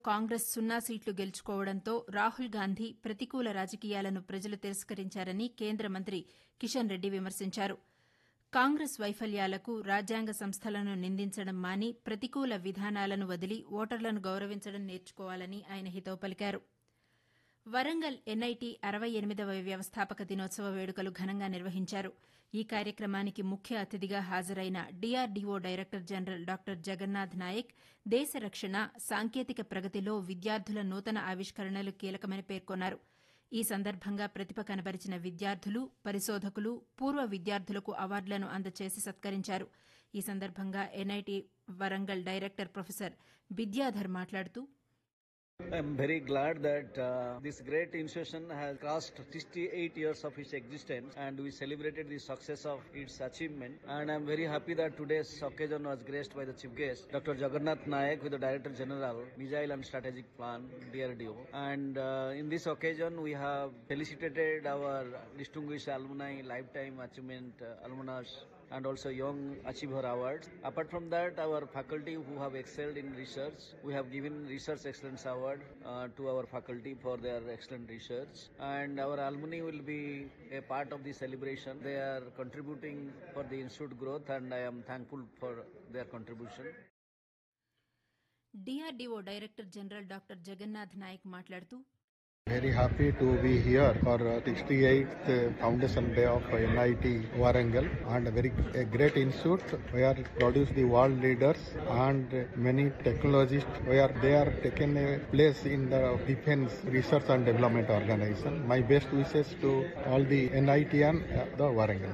కాంగ్రెస్ సున్నా సీట్లు గెలుచుకోవడంతో రాహుల్ గాంధీ ప్రతికూల రాజకీయాలను ప్రజలు తిరస్కరించారని కేంద్ర మంత్రి కిషన్ రెడ్డి విమర్శించారు కాంగ్రెస్ వైఫల్యాలకు రాజ్యాంగ సంస్థలను నిందించడం మాని ప్రతికూల విధానాలను వదిలి ఓటర్లను గౌరవించడం నేర్చుకోవాలని ఆయన హితవు పలికారు వరంగల్ ఎన్ఐటి అరవై ఎనిమిదవ వ్యవస్థాపక దినోత్సవ వేడుకలు ఘనంగా నిర్వహించారు ఈ కార్యక్రమానికి ముఖ్య అతిథిగా హాజరైన DRDO director general doctor Jagannath Naik దేశ రక్షణ సాంకేతిక ప్రగతిలో విద్యార్థుల నూతన ఆవిష్కరణలు కీలకమని పేర్కొన్నారు ఈ సందర్భంగా ప్రతిభ కనబరిచిన విద్యార్థులు పరిశోధకులు పూర్వ విద్యార్థులకు అవార్డులను అందజేసి సత్కరించారు ఈ సందర్భంగా NIT Warangal director professor Vidyadhar మాట్లాడుతూ I'm very glad that uh, this great institution has crossed 68 years of its existence and we celebrated the success of its achievement. And I'm very happy that today's occasion was graced by the chief guest, Dr. Jagannath Nayak, with the Director General, Missile and Strategic Plan, DRDO. And uh, in this occasion, we have felicitated our distinguished alumni, lifetime achievement uh, alumnus and also Young Achiever Awards. Apart from that, our faculty who have excelled in research, we have given Research Excellence Award uh, to our faculty for their excellent research. And our alumni will be a part of the celebration. They are contributing for the institute growth and I am thankful for their contribution. DRDO director general doctor Jagannath Naik మాట్లాడుతూ Very happy to be here for uh, 68th uh, Foundation Day of uh, NIT Warangal and a very a great institute where produce the world leaders and uh, many technologists where they are taken a place in the defense research and development organization. My best wishes to all the NIT and uh, the Warangal.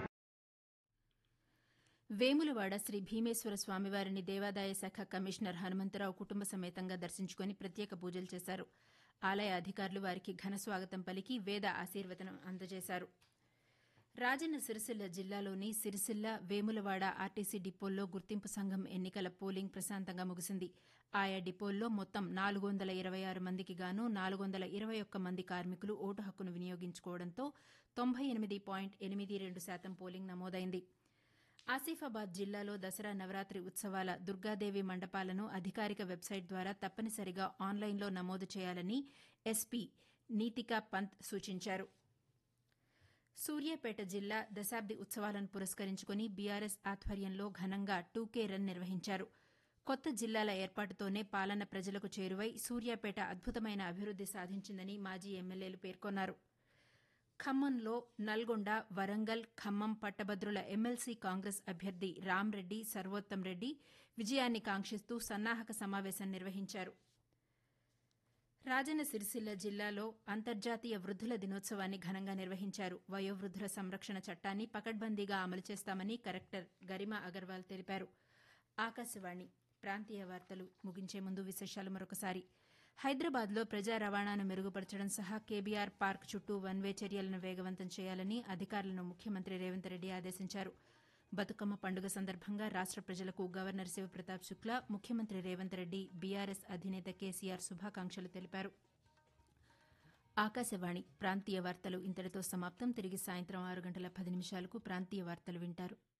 Vemulawada Shri Bhimeswara స్వామివారిని దేవాదాయ శాఖ commissioner Hanumantharao కుటుంబ సమేతంగా దర్శించుకుని ప్రత్యేక పూజలు చేశారు ఆలయ అధికారులు వారికి ఘన స్వాగతం పలికి వేద ఆశీర్వచనం అందజేశారు రాజన్న సిరిసిల్ల జిల్లాలోని సిరిసిల్ల వేములవాడ ఆర్టీసీ డిపోల్లో గుర్తింపు సంఘం ఎన్నికల పోలింగ్ ప్రశాంతంగా ముగిసింది ఆయా డిపోల్లో మొత్తం నాలుగు వందల ఇరవై ఆరు మందికి గాను నాలుగు వందల ఇరవై ఒక్క మంది కార్మికులు ఓటు హక్కును వినియోగించుకోవడంతో తొంభై ఎనిమిది పాయింట్ ఎనిమిది రెండు శాతం పోలింగ్ నమోదైంది ఆసిఫాబాద్ జిల్లాలో దసరా నవరాత్రి ఉత్సవాల దుర్గాదేవి మండపాలను అధికారిక వెబ్సైట్ ద్వారా తప్పనిసరిగా ఆన్లైన్లో నమోదు చేయాలని ఎస్పీ నీతికా పంత్ సూచించారు సూర్యాపేట జిల్లా దశాబ్ది ఉత్సవాలను పురస్కరించుకుని బీఆర్ఎస్ ఆధ్వర్యంలో ఘనంగా టూకే రన్ నిర్వహించారు కొత్త జిల్లాల ఏర్పాటుతోనే పాలన ప్రజలకు చేరువై సూర్యాపేట అద్భుతమైన అభివృద్ది సాధించిందని మాజీ ఎమ్మెల్యేలు పేర్కొన్నారు ఖమ్మంలో నల్గొండ వరంగల్ ఖమ్మం పట్టభద్రుల ఎమ్మెల్సీ కాంగ్రెస్ అభ్యర్థి రామ్రెడ్డి సర్వోత్తం రెడ్డి విజయాన్ని కాంక్షిస్తూ సన్నాహక సమావేశం నిర్వహించారు రాజన్న సిరిసిల్ల జిల్లాలో అంతర్జాతీయ వృద్ధుల దినోత్సవాన్ని ఘనంగా నిర్వహించారు వయోవృద్ధుల సంరక్షణ చట్టాన్ని పకడ్బందీగా అమలు చేస్తామని కలెక్టర్ గరిమా అగర్వాల్ తెలిపారు ఆకాశవాణి ప్రాంతీయ వార్తలు ముగించే ముందు విశేషాలు మరొకసారి హైదరాబాద్లో ప్రజా రవాణాను మెరుగుపరచడం సహా కేబీఆర్ పార్క్ చుట్టూ వన్ వే చర్యలను వేగవంతం చేయాలని అధికారులను ముఖ్యమంత్రి రేవంత్ రెడ్డి ఆదేశించారు బతుకమ్మ పండుగ సందర్భంగా రాష్ట ప్రజలకు గవర్నర్ శివప్రతాప్ శుక్లా ముఖ్యమంత్రి రేవంత్ రెడ్డి బీఆర్ఎస్ అధినేత కేసీఆర్ శుభాకాంక్షలు తెలిపారు ఆకాశవాణి ప్రాంతీయ వార్తలు ఇంతటితో సమాప్తం తిరిగి సాయంత్రం ఆరు గంటల పది నిమిషాలకు ప్రాంతీయ వార్తలు వింటారు